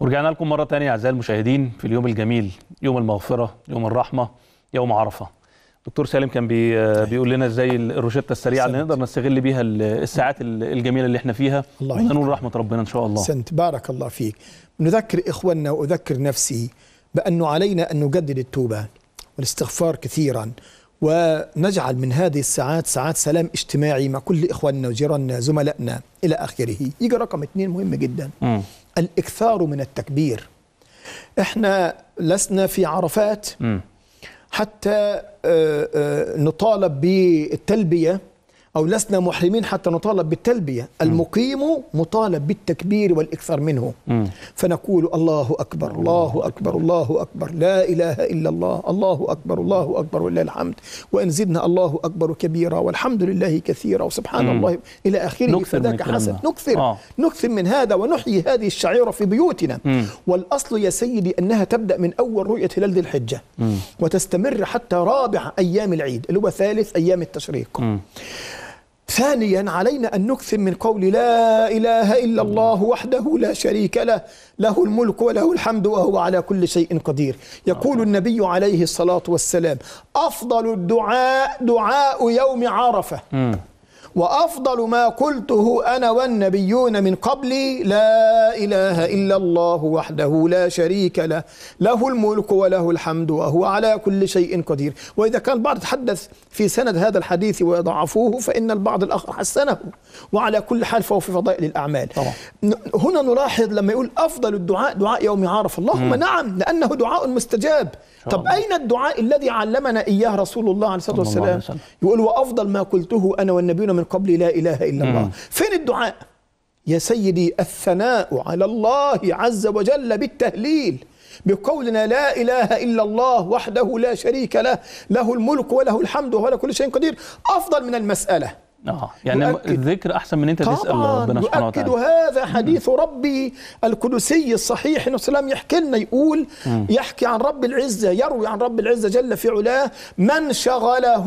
ورجعنا لكم مرة تانية أعزائي المشاهدين في اليوم الجميل يوم المغفرة يوم الرحمة يوم عرفة دكتور سالم كان بي بيقول لنا ازاي الروشتة السريعة اللي نقدر نستغل بيها الساعات الجميلة اللي احنا فيها الله وننول رحمة ربنا إن شاء الله سنت بارك الله فيك نذكر إخواننا وأذكر نفسي بأنه علينا أن نجدد التوبة والاستغفار كثيرا ونجعل من هذه الساعات ساعات سلام اجتماعي مع كل إخواننا وجيراننا زملائنا إلى آخره يجي رقم اثنين مهم جدا مم. الإكثار من التكبير احنا لسنا في عرفات مم. حتى آه، آه، نطالب بالتلبية أو لسنا محرمين حتى نطالب بالتلبية المقيم مطالب بالتكبير والإكثار منه مم. فنقول الله أكبر الله أكبر الله أكبر لا إله إلا الله الله أكبر الله أكبر ولله الحمد وإن زدنا الله أكبر كبيرا والحمد لله كثيرا وسبحان مم. الله إلى آخره نكثر من فذاك الكلام حسن ده. نكثر آه. نكثر من هذا ونحيي هذه الشعيرة في بيوتنا مم. والأصل يا سيدي أنها تبدأ من أول رؤية هلال ذي الحجة مم. وتستمر حتى رابع أيام العيد اللي هو ثالث أيام التشريق مم. ثانيا علينا أن نكثر من قول لا إله إلا الله وحده لا شريك له له الملك وله الحمد وهو على كل شيء قدير يقول النبي عليه الصلاة والسلام أفضل الدعاء دعاء يوم عرفة مم. وافضل ما قلته انا والنبيون من قبلي لا اله الا الله وحده لا شريك له له الملك وله الحمد وهو على كل شيء قدير واذا كان البعض يتحدث في سند هذا الحديث ويضعفوه فان البعض الاخر حسنه وعلى كل حال فهو في فضائل الاعمال طبعا. ن- هنا نلاحظ لما يقول افضل الدعاء دعاء يوم عرفه اللهم نعم لانه دعاء مستجاب شاء طب الله. اين الدعاء الذي علمنا اياه رسول الله عليه الصلاه صلى الله عليه والسلام وسلم. يقول وافضل ما قلته انا والنبيون من قبلي لا اله الا الله مم. فين الدعاء يا سيدي الثناء على الله عز وجل بالتهليل بقولنا لا اله الا الله وحده لا شريك له له الملك وله الحمد وهو على كل شيء قدير افضل من المساله اه يعني يؤكد. الذكر أحسن من أنت تسأل طبعا ربنا سبحانه يؤكد وتعالى هذا حديث ربي القدسي الصحيح انه السلام يحكي لنا يقول يحكي عن رب العزه يروي عن رب العزه جل في علاه من شغله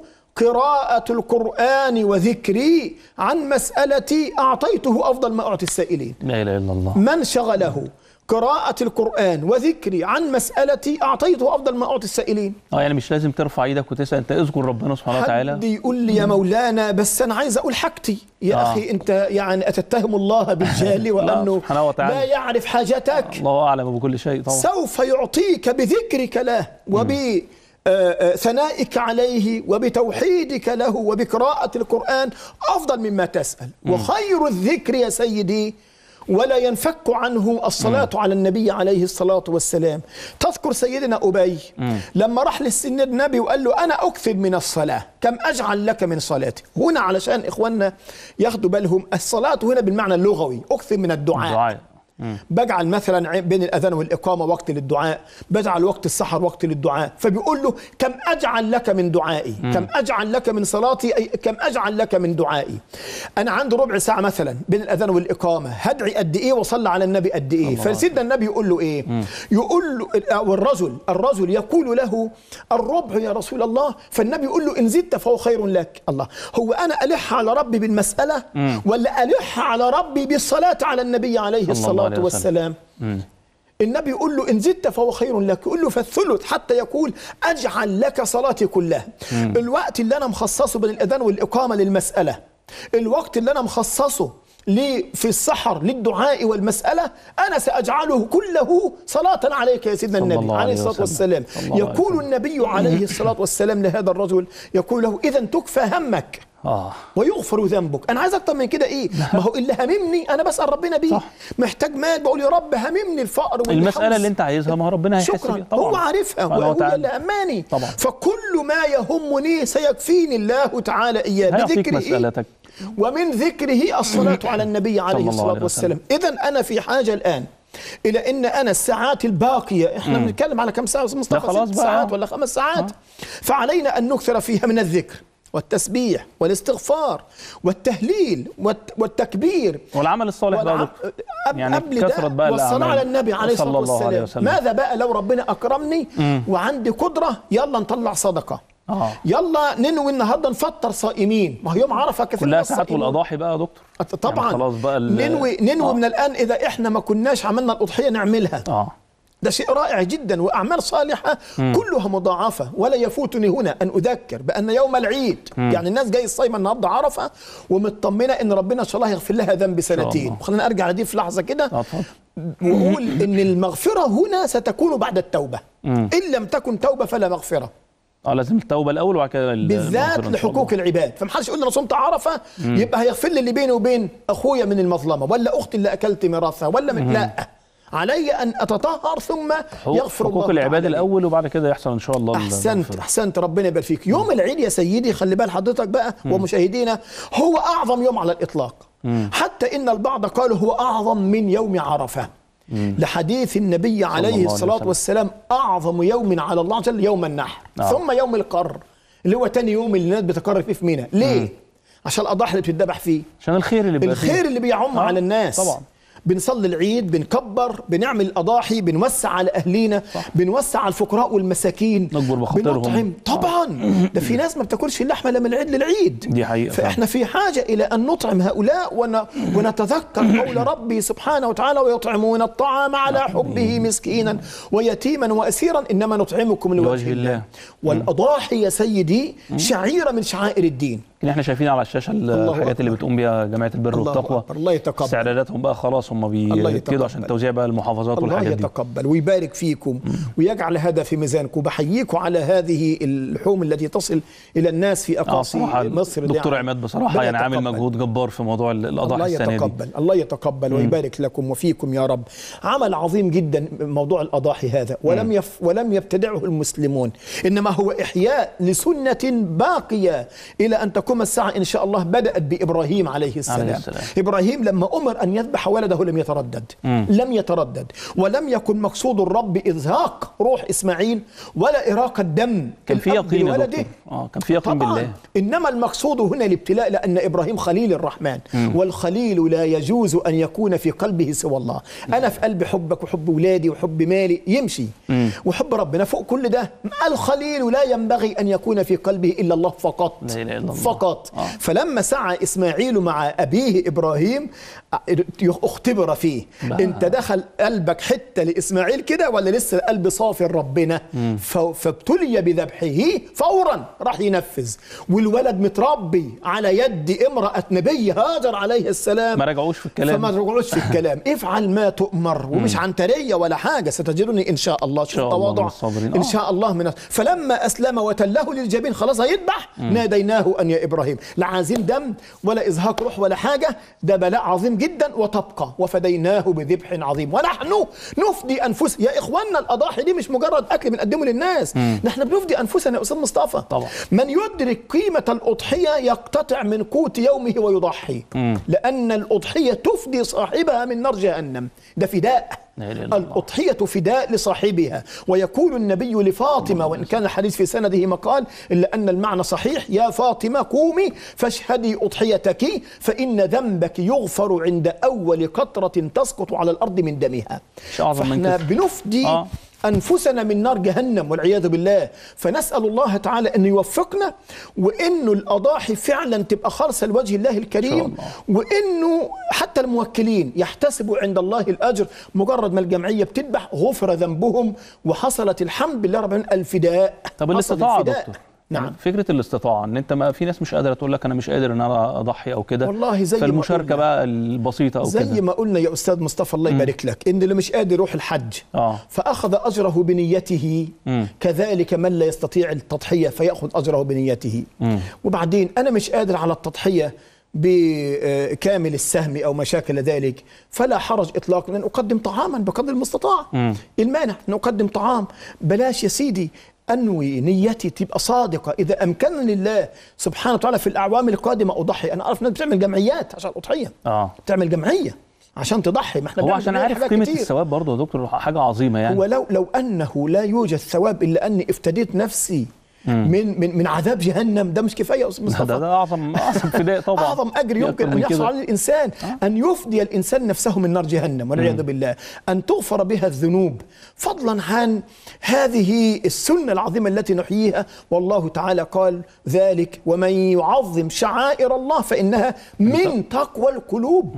قراءة القرآن وذكري عن مسألتي أعطيته أفضل ما أعطي السائلين لا إله إلا الله من شغله قراءة القرآن وذكري عن مسألتي أعطيته أفضل ما أعطي السائلين اه يعني مش لازم ترفع ايدك وتسأل أنت اذكر ربنا سبحانه حد وتعالى يقول لي يا مولانا بس انا عايز اقول حاجتي يا آه. اخي انت يعني اتتهم الله بالجهل وانه سبحانه وتعالى. لا يعرف حاجتك الله أعلم بكل شيء طبعا سوف يعطيك بذكرك له وب آه، آه، ثنائك عليه وبتوحيدك له وبقراءة القرآن أفضل مما تسأل وخير الذكر يا سيدي ولا ينفك عنه الصلاة على النبي عليه الصلاة والسلام تذكر سيدنا أبي لما راح للسن النبي وقال له أنا أكثر من الصلاة كم أجعل لك من صلاتي هنا علشان إخواننا ياخدوا بالهم الصلاة هنا بالمعنى اللغوي أكثر من الدعاء دعاء مم. بجعل مثلا عي- بين الاذان والاقامه وقت للدعاء بجعل وقت السحر وقت للدعاء فبيقول له كم اجعل لك من دعائي كم اجعل لك من صلاتي أي كم اجعل لك من دعائي انا عندي ربع ساعه مثلا بين الاذان والاقامه هدعي قد ايه واصلي على النبي قد ايه فسيدنا النبي يقول له ايه يقول له او الرجل الرجل يقول له الربع يا رسول الله فالنبي يقول له ان زدت فهو خير لك الله هو انا الح على ربي بالمساله ولا الح على ربي بالصلاه على النبي عليه الله الصلاه عليه وسلم. والسلام مم. النبي يقول له إن زدت فهو خير لك يقول له فالثلث حتى يقول أجعل لك صلاتي كلها الوقت اللي أنا مخصصه بين الأذان والإقامة للمسألة الوقت اللي أنا مخصصه لي في السحر للدعاء والمسألة أنا سأجعله كله صلاة عليك يا سيدنا صلى النبي الله عليه عليه الصلاة وسلم. والسلام صلى الله عليه يقول وسلم. النبي عليه الصلاة والسلام لهذا الرجل يقول له إذا تكفى همك اه ويغفر ذنبك انا عايز اكتر من كده ايه ما هو اللي هممني انا بسال ربنا بيه صح. محتاج مال بقول يا رب هممني الفقر المسألة والحوز. اللي أنت عايزها ما هو ربنا هيحس شكرا بيها طبعا هو عارفها سبحانه وهو وتعالى. اللي اماني طبعا. فكل ما يهمني سيكفيني الله تعالى اياه هيعطيك بذكره مسألتك ومن ذكره الصلاه على النبي عليه الله الصلاه عليه والسلام اذا انا في حاجه الان الى ان انا الساعات الباقيه احنا بنتكلم على كم ساعه يا أستاذ مصطفى خلاص ست بقى. ساعات ولا خمس ساعات فعلينا ان نكثر فيها من الذكر والتسبيح والاستغفار والتهليل والت- والتكبير والعمل الصالح بقى يا والع- دكتور أب- يعني قبل كثرة ده بقى والصلاة الأعمال. على النبي عليه صلى الصلاة الله عليه والسلام وسلم. ماذا بقى لو ربنا أكرمني وعندي قدرة يلا نطلع صدقة اه يلا ننوي النهارده نفطر صائمين ما هو يوم عرفه كثير من كلها ساعات الصائمين. والاضاحي بقى يا دكتور طبعا يعني خلاص بقى ال- ننوي ننوي آه. من الان اذا احنا ما كناش عملنا الاضحيه نعملها اه ده شيء رائع جدا واعمال صالحه كلها مضاعفه ولا يفوتني هنا ان اذكر بان يوم العيد يعني الناس جاي الصايمه النهارده عرفه ومطمنه ان ربنا ان شاء الله يغفر لها ذنب سنتين الله. خلينا ارجع لدي في لحظه كده اه اتفضل واقول ان المغفره هنا ستكون بعد التوبه ان لم تكن توبه فلا مغفره اه لازم التوبه الاول وبعد كده ال- بالذات المغفرة إن شاء لحقوق العباد فمحدش يقول لي انا صمت عرفه يبقى هيغفر لي اللي بيني وبين اخويا من المظلمه ولا اختي اللي اكلت ميراثها ولا من لا علي ان اتطهر ثم الله. يغفر الله حقوق العباد تعالى لي. الاول وبعد كده يحصل ان شاء الله احسنت المغفرة. احسنت ربنا يبارك فيك يوم العيد يا سيدي خلي بال حضرتك بقى ومشاهدينا هو اعظم يوم على الاطلاق حتى ان البعض قالوا هو اعظم من يوم عرفه لحديث النبي عليه عليه الصلاه وسلم. والسلام اعظم يوم على الله عز وجل يوم النحر آه. ثم يوم القر اللي هو تاني يوم اللي الناس بتقرر فيه في منى ليه عشان الاضاحي اللي بتذبح فيه عشان الخير اللي بيبقى فيه. الخير اللي بيعم آه، على الناس طبعا. بنصلي العيد بنكبر بنعمل الاضاحي بنوسع على اهلينا بنوسع على الفقراء والمساكين نكبر بخاطرهم. بنطعم طبعا ده في ناس ما بتاكلش اللحمه الا من العيد للعيد دي حقيقة فاحنا في حاجه الى ان نطعم هؤلاء ون... ونتذكر قول ربي سبحانه وتعالى ويطعمون الطعام على حبه مسكينا ويتيما واسيرا انما نطعمكم لوجه لوجه الله الله. والاضاحي يا سيدي شعيره من شعائر الدين اللي احنا شايفين على الشاشه الحاجات اللي أكبر. بتقوم بيها جمعيه البر الله والتقوى أكبر. الله يتقبل. استعداداتهم بقى خلاص هم الله بيبتدوا عشان يتقبل. توزيع بقى المحافظات الله والحاجات دي يتقبل ويبارك فيكم ويجعل هذا في ميزانكم بحييكم على هذه اللحوم التي تصل الى الناس في اه اقاصي صراحه مصر دي دكتور يعني. عماد بصراحه ربنا يعني عامل يتقبل. مجهود جبار في موضوع ال- الاضاحي الله السنه دي يتقبل الله يتقبل ويبارك لكم وفيكم يا رب عمل عظيم جدا موضوع الاضاحي هذا ولم يف ولم يبتدعه المسلمون انما هو احياء لسنه باقيه الى ان تقوم الساعه ان شاء الله بدات بابراهيم عليه السلام, عليه السلام. ابراهيم لما امر ان يذبح ولده لم يتردد لم يتردد ولم يكن مقصود الرب ازهاق روح اسماعيل ولا اراق الدم كان في الأب يقين يا لولده. دكتور اه كان في يقين طبعا بالله انما المقصود هنا الابتلاء لان ابراهيم خليل الرحمن والخليل لا يجوز ان يكون في قلبه سوى الله انا في قلبي حبك وحب ولادي وحب مالي يمشي وحب ربنا فوق كل ده الخليل لا ينبغي ان يكون في قلبه الا الله فقط لا إله إلا الله. فقط آه. فلما سعى اسماعيل مع ابيه ابراهيم اختبر فيه بقى. انت دخل قلبك حته لاسماعيل كده ولا لسه القلب صافي لربنا ف- فابتلي بذبحه فورا راح ينفذ والولد متربي على يد امراه نبي هاجر عليه السلام ما رجعوش في الكلام فما رجعوش في الكلام افعل ما تؤمر ومش عنتريه ولا حاجه ستجدني ان شاء الله شوف شاء الله من تواضع الصابرين. ان آه. شاء الله من فلما اسلم وتله للجبين خلاص هيذبح ناديناه ان يا ابراهيم لا عايزين دم ولا ازهاق روح ولا حاجه ده بلاء عظيم جدا وتبقى وفديناه بذبح عظيم ونحن نفدي انفسنا يا اخواننا الاضاحي دي مش مجرد اكل بنقدمه للناس نحن بنفدي انفسنا يا استاذ مصطفى طبعا. من يدرك قيمه الاضحيه يقتطع من قوت يومه ويضحي لان الاضحيه تفدي صاحبها من نار جهنم ده فداء لا إله إلا الله. الأضحية فداء لصاحبها ويقول النبي لفاطمة وإن كان الحديث في سنده مقال إلا أن المعنى صحيح يا فاطمة قومي فاشهدي أضحيتك فإن ذنبك يغفر عند أول قطرة تسقط على الأرض من دمها مش أعظم من فإحنا كده. بنفدي آه. أنفسنا من نار جهنم والعياذ بالله فنسأل الله تعالى أن يوفقنا وأنه الأضاحي فعلا تبقى خالصة لوجه الله الكريم الله. وأنه حتى الموكلين يحتسبوا عند الله الأجر مجرد ما الجمعية بتذبح غفر ذنبهم وحصلت الحمد لله رب العالمين الفداء طب حصل الاستطاعه يا الفداء. دكتور نعم يعني فكره الاستطاعه ان انت ما في ناس مش قادره تقول لك انا مش قادر ان انا اضحي او كده والله زي ما فالمشاركه قلنا. بقى البسيطه او زي كده ما قلنا يا أستاذ مصطفى الله يبارك لك إن اللي مش قادر يروح الحج اه فأخذ أجره بنيته مم. كذلك من لا يستطيع التضحية فيأخذ أجره بنيته مم. وبعدين أنا مش قادر على التضحية بكامل السهم أو ما شاكل ذلك فلا حرج إطلاقا أن أقدم طعاما بقدر المستطاع مم. المانع أن أقدم طعام بلاش يا سيدي أنوي نيتي تبقى صادقة إذا أمكنني الله سبحانه وتعالى في الأعوام القادمة أضحي أنا أعرف ناس بتعمل جمعيات عشان الأضحية اه بتعمل جمعية عشان تضحي ما احنا هو بنعمل عشان جمعيات عارف حاجات قيمه كتير. الثواب برضه يا دكتور حاجه عظيمه يعني ولو لو انه لا يوجد ثواب الا اني افتديت نفسي من من من عذاب جهنم ده مش كفايه يا استاذ ده, مصطفى ده اعظم اعظم فداء طبعا اعظم اجر في يمكن أكتر ان من يحصل كده. على الانسان ان يفدي الانسان نفسه من نار جهنم والعياذ بالله ان تغفر بها الذنوب فضلا عن هذه السنه العظيمه التي نحييها والله تعالى قال ذلك ومن يعظم شعائر الله فانها من تقوى القلوب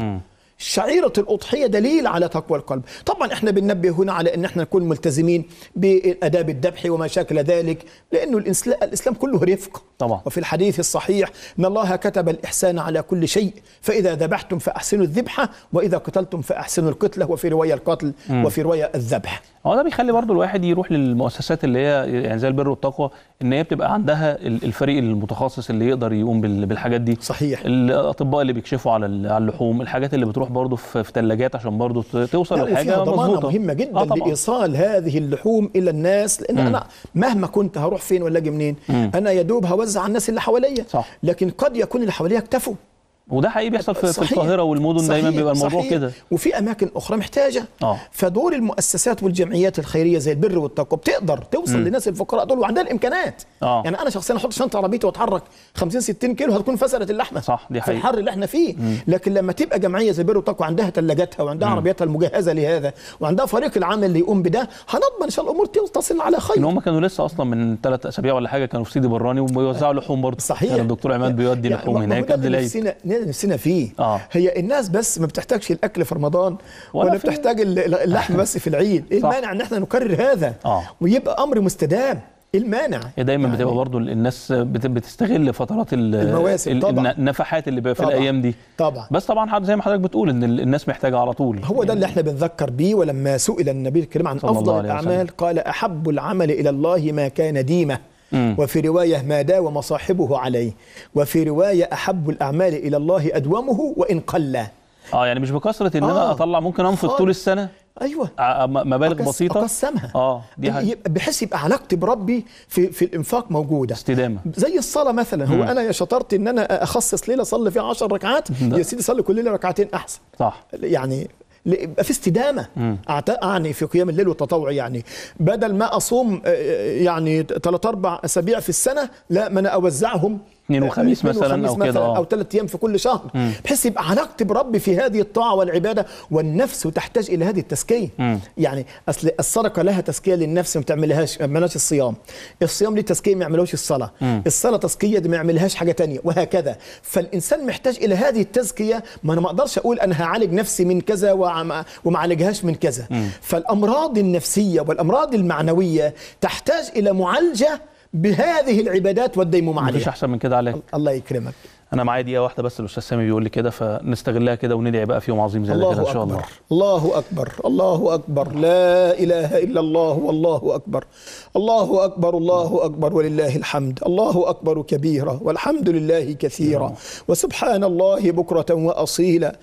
شعيرة الأضحية دليل على تقوى القلب طبعا احنا بننبه هنا على ان احنا نكون ملتزمين بآداب الذبح وما شاكل ذلك لأنه الإسلام, الإسلام كله رفق طبعا. وفي الحديث الصحيح ان الله كتب الاحسان على كل شيء فاذا ذبحتم فاحسنوا الذبحه واذا قتلتم فاحسنوا القتله وفي روايه القتل وفي روايه الذبح هو ده بيخلي برضو الواحد يروح للمؤسسات اللي هي يعني زي البر والتقوى ان هي بتبقى عندها ال- الفريق المتخصص اللي يقدر يقوم بال- بالحاجات دي صحيح. الاطباء اللي بيكشفوا على ال- على اللحوم الحاجات اللي بتروح برضو في في ثلاجات عشان برضو ت- توصل لا للحاجه وفيها ضمانه مظبوطه مهمه جدا آه طبعا. لايصال هذه اللحوم الى الناس لان انا مهما كنت هروح فين ولا اجي منين انا يا دوب هوزع على الناس اللي حواليا صح. لكن قد يكون اللي حواليا اكتفوا وده حقيقي بيحصل في, في صحيح. القاهره والمدن دايما صحيح. بيبقى الموضوع صحيح. كده وفي اماكن اخرى محتاجه آه. فدور المؤسسات والجمعيات الخيريه زي البر والتقوى بتقدر توصل للناس الفقراء دول وعندها الامكانات آه. يعني انا شخصيا احط شنطه عربيتي واتحرك 50 60 كيلو هتكون فسرت اللحمه صح، دي في حقيقة. الحر اللي احنا فيه لكن لما تبقى جمعيه زي البر والتقوى عندها ثلاجاتها وعندها عربياتها المجهزه لهذا وعندها فريق العمل اللي يقوم بده هنضمن ان شاء الله الامور تصل على ان خير هم كانوا لسه اصلا من ثلاث اسابيع ولا حاجه كانوا في سيدي براني وبيوزعوا لحوم برضه صحيح كان الدكتور عماد بيودي يعني لحوم ما- ما هو هناك ده قبل اللي العيد نفسنا ده نفسنا فيه آه. هي الناس بس ما بتحتاجش الاكل في رمضان ولا ولا, في- بتحتاج ال- اللحم بس في العيد ايه صح. المانع ان احنا نكرر هذا آه. ويبقى امر مستدام ايه المانع هي دايما يعني بتبقى برضه الناس بت- بتستغل فترات ال- المواسم ال- طبعاً. النفحات اللي بقى في طبعاً. الايام دي طبعا بس طبعا حد- زي ما حضرتك بتقول ان ال- الناس محتاجه على طول هو ده اللي احنا بنذكر بيه ولما سئل النبي الكريم عن صلى الله افضل عليه الاعمال قال احب العمل الى الله ما كان ديمه وفي روايه ما داوم صاحبه عليه وفي روايه احب الاعمال الى الله ادومه وان قل اه يعني مش بكثره ان انا آه. اطلع ممكن انفق خالص. طول السنه ايوه ع- م- مبالغ أقس- بسيطه اقسمها اه دي حاجه يبقى بحيث يبقى علاقتي بربي في في الانفاق موجوده استدامه زي الصلاه مثلا هو انا يا شطرت ان انا اخصص ليله اصلي فيها 10 ركعات ده. يا سيدي صلي كل ليله ركعتين احسن صح يعني ل- يبقى في استدامه أعت- اعني في قيام الليل والتطوع يعني بدل ما اصوم آه، يعني ثلاث اربع اسابيع في السنه لا ما انا اوزعهم اثنين وخميس اثنين مثلاً وخميس أو كده، مثلاً آه. او ثلاث ايام في كل شهر بحيث يبقى علاقتي بربي في هذه الطاعه والعباده والنفس تحتاج الى هذه التزكيه يعني اصل الصدقه لها تزكيه للنفس ما بتعملهاش ما بيعملهاش الصيام الصيام ليه تزكيه ما يعملوش الصلاه الصلاه تزكيه دي ما يعملهاش حاجه تانية وهكذا فالانسان محتاج الى هذه التزكيه ما انا ما اقدرش اقول انا هعالج نفسي من كذا وعم- وما اعالجهاش من كذا فالامراض النفسيه والامراض المعنويه تحتاج الى معالجه بهذه العبادات والديمومه مفيش عليها احسن من كده عليك الله يكرمك انا معايا دقيقه واحده بس الاستاذ سامي بيقول لي كده فنستغلها كده وندعي بقى في يوم عظيم زي ده الله كده ان شاء أكبر الله الله أكبر الله أكبر لا إله إلا الله والله أكبر الله أكبر الله أكبر ولله الحمد الله أكبر كبيرا والحمد لله كثيرا وسبحان الله بكرة وأصيلا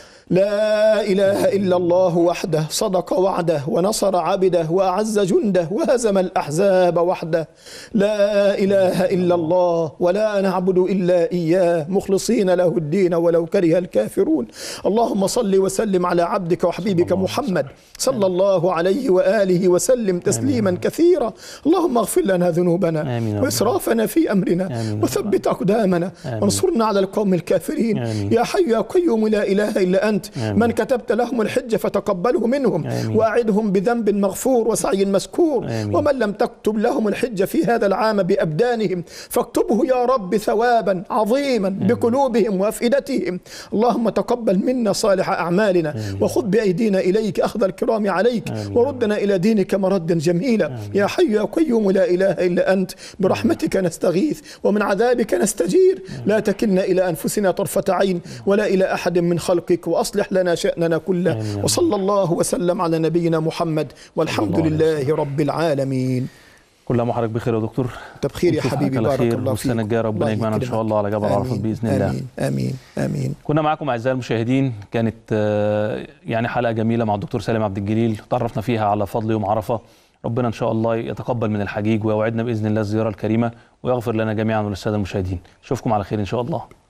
لا إله إلا الله وحده صدق وعده ونصر عبده وأعز جنده وهزم الأحزاب وحده لا إله إلا الله ولا نعبد إلا إياه مخلصين له الدين ولو كره الكافرون اللهم صل وسلم على عبدك وحبيبك محمد صلى الله عليه وآله وسلم تسليما كثيرا اللهم اغفر لنا ذنوبنا آمين يا رب. وإسرافنا في أمرنا آمين يا رب. وثبت أقدامنا آمين. وانصرنا على القوم الكافرين آمين. يا حي يا قيوم لا إله إلا أنت آمين. من كتبت لهم الحج فتقبله منهم آمين. وأعدهم بذنب مغفور وسعي مسكور آمين. ومن لم تكتب لهم الحج في هذا العام بأبدانهم فاكتبه يا رب ثوابا عظيما بقلوبهم وأفئدتهم اللهم تقبل منا صالح أعمالنا وخذ بأيدينا إليك أخذ الكرام عليك آمين. وردنا إلى دينك مردا جميلا يا حي يا قيوم لا إله إلا أنت برحمتك نستغيث ومن عذابك نستجير لا تكلنا إلى أنفسنا طرفة عين ولا إلى أحد من خلقك وأصلح لنا شأننا كله آمين. وصلى الله وسلم على نبينا محمد والحمد الله عليه لله رب العالمين كل عام وحضرتك بخير يا دكتور طب خير يا نشوفك حبيبي على بارك خير الله فيك والسنة الجاية ربنا الله يجمعنا إن شاء يكرمك. الله على جبل عرفات آمين. بإذن الله. آمين آمين آمين كنا معاكم اعزائي المشاهدين كانت آه، يعني حلقه جميله مع الدكتور سالم عبد الجليل تعرفنا فيها على فضل يوم عرفه ربنا ان شاء الله يتقبل من الحجيج ويوعدنا باذن الله الزياره الكريمه ويغفر لنا جميعا وللساده المشاهدين اشوفكم على خير ان شاء الله